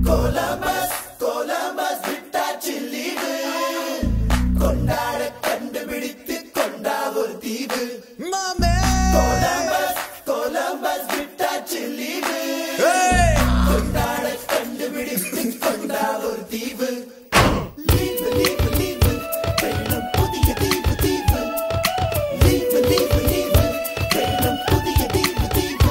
Columbus Columbus விட்டாச்சு leave கொண்டாட கண்டுபிடித்து கொண்டா ஒரு தீவு கொலம்பஸ் கொலம்பஸ் விட்டாச்சு லீவு கொண்டாட கண்டுபிடித்து கொண்டா ஒரு தீவு லீவு லீவு லீவு வேணும் புதிய தீவு தீவு லீவு லீவு லீவு வேணும் புதிய தீவு தீவு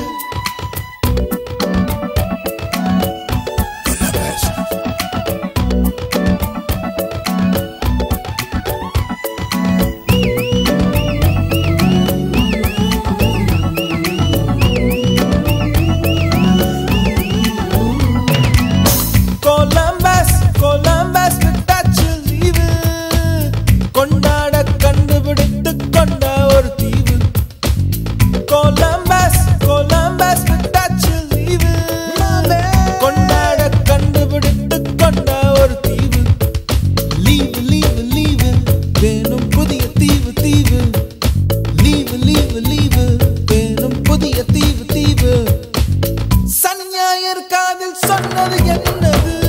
கொலம்பஸ் கொலம்பஸ் விட்டாச்சு லீவு கொண்டாட கண்டுபிடித்து கொண்ட ஒரு தீவு கொலம்பஸ் கொலம்பஸ் விட்டாச்சு லீவு கொண்டாட கண்டுபிடித்து கொண்ட ஒரு தீவு லீவு லீவு லீவு வேணும் புதிய தீவு தீவு லீவு லீவு லீவு வேணும் புதிய தீவு தீவு சனி ஞாயிறு காதில் சொன்னது என்னது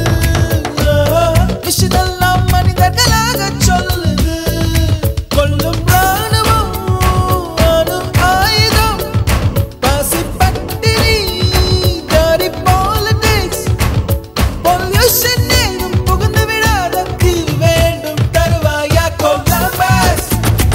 விஷயமெல்லாம் மனிதர்களாக சொல்லுது கொல்லும் ராணுவம் அணு ஆயுதம் பசி பட்டினி dirty politics பொல்யூஷன் எங்கும் புகுந்து விடாத தீவு வேண்டும் தருவாயா கொலம்பஸ்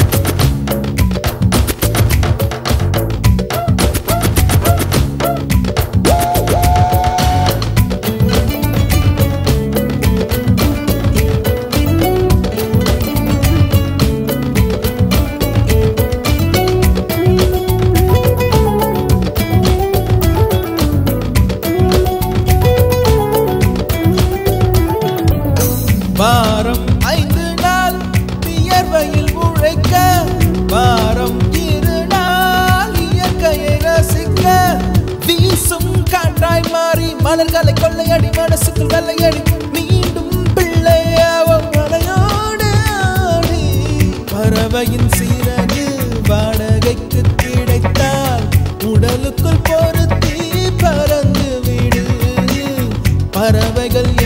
வாரம் ஐந்து நாள் வியர்வையில் உழைக்க வாரம் இரு நாள் இயற்கையை ரசிக்க வீசும் காற்றாய் மாறி மலர்களை கொள்ளையடி மனசுக்குள் வெள்ளையடி மீண்டும் பிள்ளையாவும் மலையோடு ஆடி பறவையின் சீரகு வாடகைக்கு கிடைத்தால் உடலுக்குள் பொருத்தி பறந்து விடு பறவைகள்